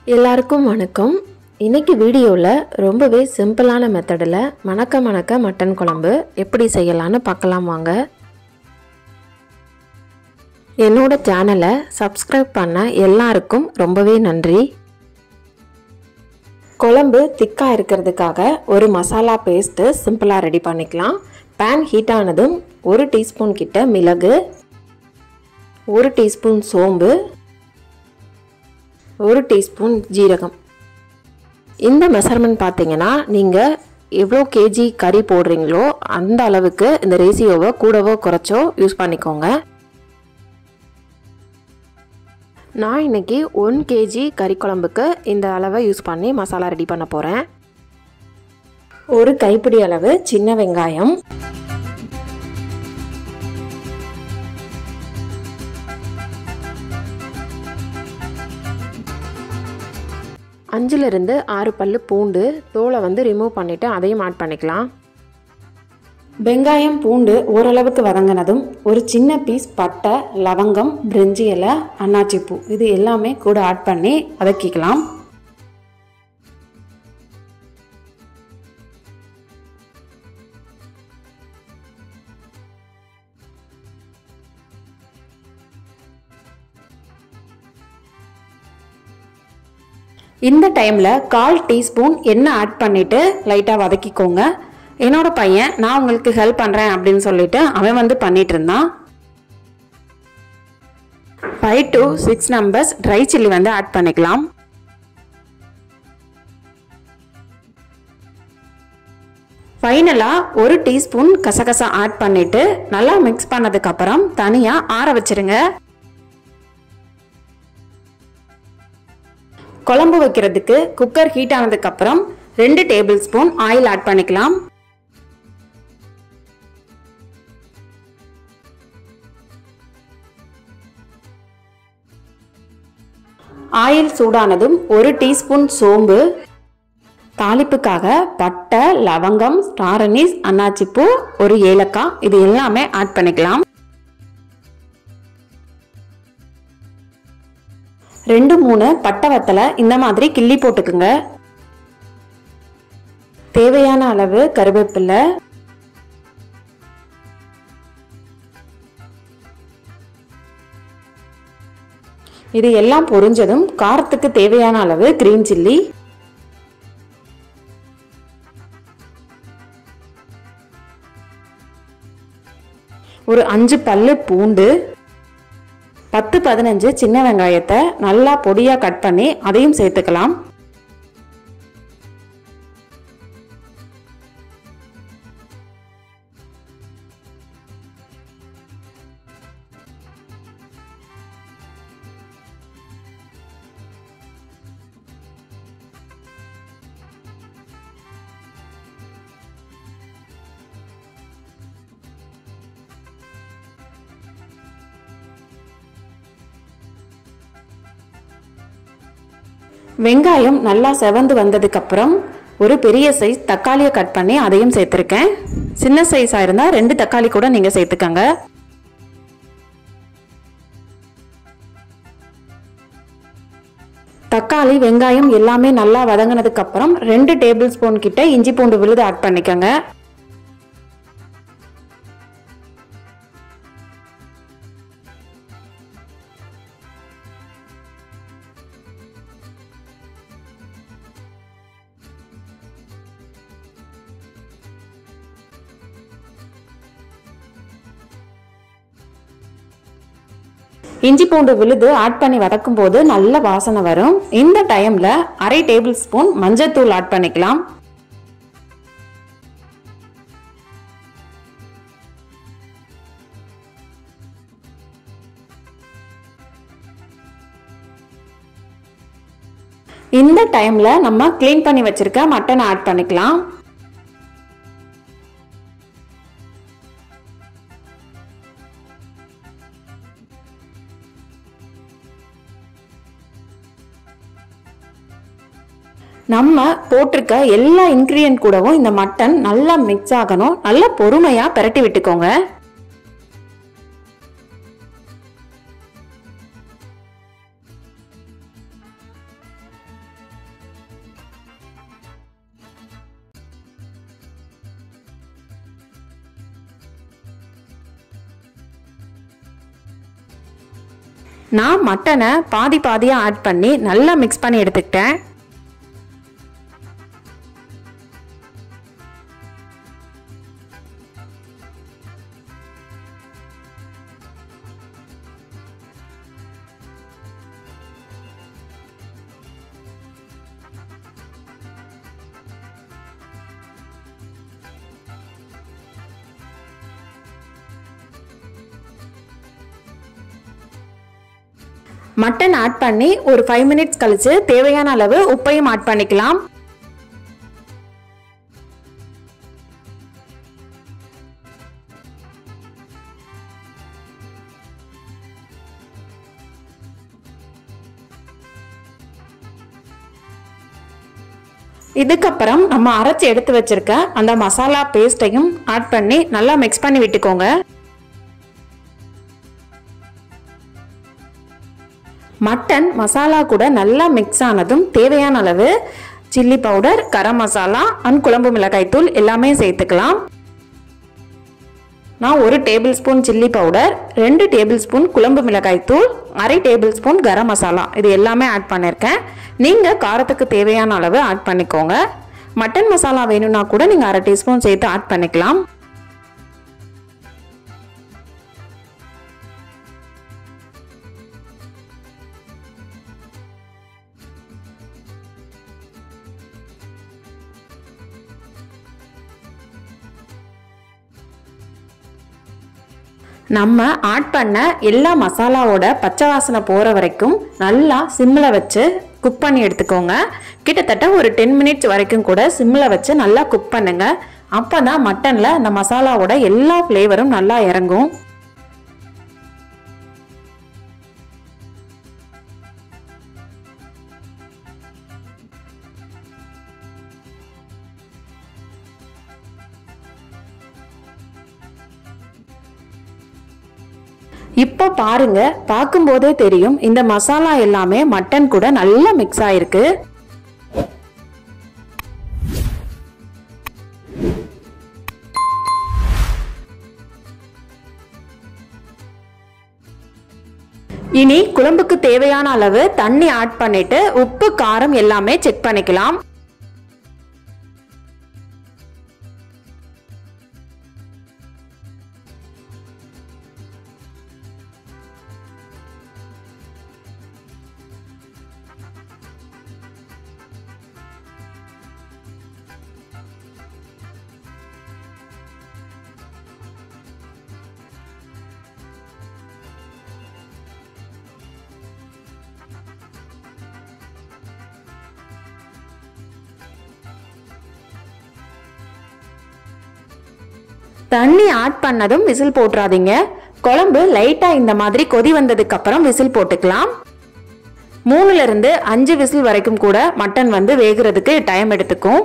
எல்லாருக்கும் வணக்கம் இன்னைக்கு வீடியோவில் ரொம்பவே சிம்பிளான மெத்தடில் மணக்க மணக்க மட்டன் குழம்பு எப்படி செய்யலான்னு பார்க்கலாம் வாங்க என்னோட சேனலை சப்ஸ்கிரைப் பண்ண எல்லாருக்கும் ரொம்பவே நன்றி குழம்பு திக்காக இருக்கிறதுக்காக ஒரு மசாலா பேஸ்ட்டு சிம்பிளாக ரெடி பண்ணிக்கலாம் பேன் ஹீட் ஆனதும் ஒரு டீஸ்பூன் கிட்ட மிளகு ஒரு டீஸ்பூன் சோம்பு ஒரு டீஸ்பூன் ஜீரகம் இந்த மெஷர்மெண்ட் பார்த்தீங்கன்னா நீங்கள் எவ்வளோ கேஜி கறி போடுறீங்களோ அந்த அளவுக்கு இந்த ரேசியோவை கூடவோ குறைச்சோ யூஸ் பண்ணிக்கோங்க நான் இன்னைக்கு ஒன் கேஜி கறி குழம்புக்கு இந்த அளவை யூஸ் பண்ணி மசாலா ரெடி பண்ண போகிறேன் ஒரு கைப்பிடி அளவு சின்ன வெங்காயம் அஞ்சுலேருந்து ஆறு பல்லு பூண்டு தோலை வந்து ரிமூவ் பண்ணிவிட்டு அதையும் ஆட் பண்ணிக்கலாம் வெங்காயம் பூண்டு ஓரளவுக்கு வதங்கினதும் ஒரு சின்ன பீஸ் பட்டை லவங்கம் பிரிஞ்சி இலை அன்னாச்சி பூ இது எல்லாமே கூட ஆட் பண்ணி வதக்கிக்கலாம் இந்த டைமில் கால் டீஸ்பூன் எண்ணெய் ஆட் பண்ணிவிட்டு லைட்டாக வதக்கிக்கோங்க என்னோட பையன் நான் உங்களுக்கு ஹெல்ப் பண்ணுறேன் அப்படின்னு சொல்லிட்டு அவன் வந்து பண்ணிட்டு இருந்தான் five to six numbers dry chilli வந்து ஆட் பண்ணிக்கலாம் ஃபைனலாக ஒரு டீஸ்பூன் கசகசா ஆட் பண்ணிவிட்டு நல்லா மிக்ஸ் பண்ணதுக்கப்புறம் தனியாக ஆற வச்சிருங்க குழம்பு வைக்கிறதுக்கு குக்கர் ஹீட் ஆனதுக்கு அப்புறம் ரெண்டு டேபிள் ஸ்பூன் ஆயில் ஆட் பண்ணிக்கலாம் ஆயில் சூடானதும் ஒரு டீஸ்பூன் சோம்பு தாளிப்புக்காக பட்டை லவங்கம் ஸ்டார் அனீஸ் அன்னாச்சிப்பூ ஒரு ஏலக்காய் இது எல்லாமே ஆட் பண்ணிக்கலாம் ரெண்டு மூணு பட்டை வத்தலை இந்த மாதிரி கிள்ளி போட்டுக்குங்க தேவையான அளவு கருவேப்பிலை இது எல்லாம் பொரிஞ்சதும் காரத்துக்கு தேவையான அளவு கிரீன் சில்லி ஒரு அஞ்சு பல்லு பூண்டு பத்து பதினஞ்சு சின்ன வெங்காயத்தை நல்லா பொடியாக கட் பண்ணி அதையும் சேர்த்துக்கலாம் வெங்காயம் நல்லா செவந்து வந்ததுக்கப்புறம் ஒரு பெரிய சைஸ் தக்காளியை கட் பண்ணி அதையும் சேர்த்துருக்கேன் சின்ன சைஸாக இருந்தால் ரெண்டு தக்காளி கூட நீங்கள் சேர்த்துக்கங்க தக்காளி வெங்காயம் எல்லாமே நல்லா வதங்கினதுக்கு அப்புறம் ரெண்டு டேபிள் ஸ்பூன் கிட்ட இஞ்சி பூண்டு விழுது ஆட் பண்ணிக்கோங்க இஞ்சி பூண்டு விழுது ஆட் பண்ணி வதக்கும் போது நல்ல வாசனை வரும் இந்த டைம்ல அரை டேபிள் ஸ்பூன் மஞ்சத்தூள் ஆட் பண்ணிக்கலாம் இந்த டைம்ல நம்ம க்ளீன் பண்ணி வச்சிருக்க மட்டனை ஆட் பண்ணிக்கலாம் நம்ம போட்டிருக்க எல்லா இன்க்ரீடியன்ட் கூடவும் இந்த மட்டன் நல்லா மிக்ஸ் ஆகணும் நல்லா பொறுமையா பிரட்டி விட்டுக்கோங்க நான் மட்டனை பாதி பாதியாக ஆட் பண்ணி நல்லா மிக்ஸ் பண்ணி எடுத்துக்கிட்டேன் மட்டன் ஆட் பண்ணி ஒரு ஃபைவ் மினிட்ஸ் கழிச்சு தேவையான அளவு உப்பையும் ஆட் பண்ணிக்கலாம் இதுக்கப்புறம் நம்ம அரைச்சி எடுத்து வச்சிருக்க அந்த மசாலா பேஸ்ட்டையும் ஆட் பண்ணி நல்லா மிக்ஸ் பண்ணி விட்டுக்கோங்க மட்டன் மசாலா கூட நல்லா மிக்ஸ் ஆனதும் தேவையான அளவு chilli powder garam masala and குழம்பு மிளகாய் தூள் எல்லாமே சேர்த்துக்கலாம் நான் ஒரு டேபிள் ஸ்பூன் சில்லி பவுடர் ரெண்டு டேபிள் ஸ்பூன் குழம்பு மிளகாய் தூள் அரை டேபிள் ஸ்பூன் கரம் மசாலா இது எல்லாமே ஆட் பண்ணியிருக்கேன் நீங்கள் காரத்துக்கு தேவையான அளவு ஆட் பண்ணிக்கோங்க மட்டன் மசாலா வேணும்னா கூட நீங்கள் அரை டீஸ்பூன் சேர்த்து ஆட் பண்ணிக்கலாம் நம்ம ஆட் பண்ண எல்லா மசாலாவோட பச்சை வாசனை போகிற வரைக்கும் நல்லா சிம்மில் வச்சு குக் பண்ணி எடுத்துக்கோங்க கிட்டத்தட்ட ஒரு டென் மினிட்ஸ் வரைக்கும் கூட சிம்மில் வச்சு நல்லா குக் பண்ணுங்க அப்போ தான் மட்டனில் அந்த மசாலாவோட எல்லா ஃப்ளேவரும் நல்லா இறங்கும் இப்போ பாருங்க பார்க்கும்போதே தெரியும் இந்த மசாலா எல்லாமே மட்டன் கூட நல்லா மிக்ஸ் ஆயிருக்கு இனி குழம்புக்கு தேவையான அளவு தண்ணி ஆட் பண்ணிட்டு உப்பு காரம் எல்லாமே செக் பண்ணிக்கலாம் தண்ணி ஆட் பண்ணதும் விசில் போட்டுறாதீங்க குழம்பு லைட்டா இந்த மாதிரி கொதி வந்ததுக்கு அப்புறம் விசில் போட்டுக்கலாம் மூணுல இருந்து அஞ்சு விசில் வரைக்கும் கூட மட்டன் வந்து வேகிறதுக்கு டைம் எடுத்துக்கும்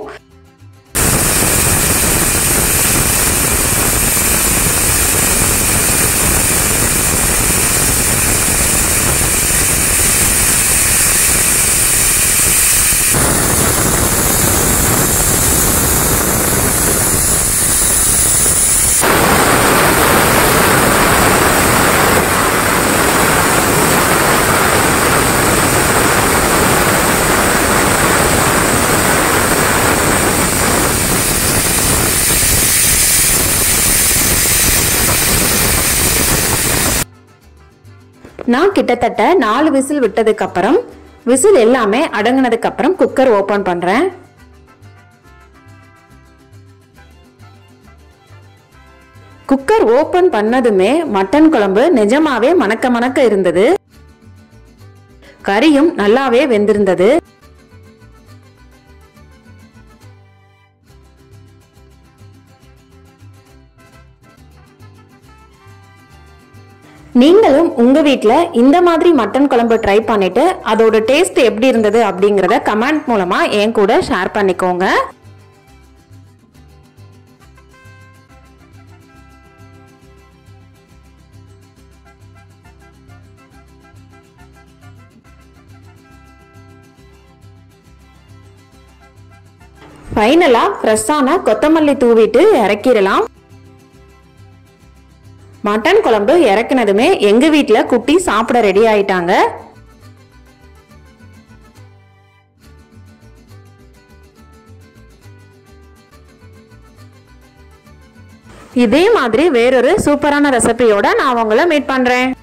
நான் கிட்டத்தட்ட நாலு விசில் விட்டதுக்கு அப்புறம் விசில் எல்லாமே அடங்கினதுக்கு அப்புறம் குக்கர் ஓபன் பண்றேன் குக்கர் ஓபன் பண்ணதுமே மட்டன் குழம்பு நிஜமாவே மணக்க மணக்க இருந்தது கறியும் நல்லாவே வெந்திருந்தது நீங்களும் உங்க வீட்ல இந்த மாதிரி மட்டன் குழம்பு ட்ரை பண்ணிட்டு அதோட டேஸ்ட் எப்படி இருந்தது அப்படிங்கறத கமெண்ட் மூலமா என் கூட ஷேர் பண்ணிக்கோங்க ஃபைனலா ஃப்ரெஷ்ஷான கொத்தமல்லி தூவிட்டு இறக்கிடலாம் மட்டன் குழம்பு இறக்குனதுமே எங்க வீட்டில் குட்டி சாப்பிட ரெடி ஆயிட்டாங்க இதே மாதிரி வேறொரு சூப்பரான ரெசிபியோட நான் உங்களை மீட் பண்றேன்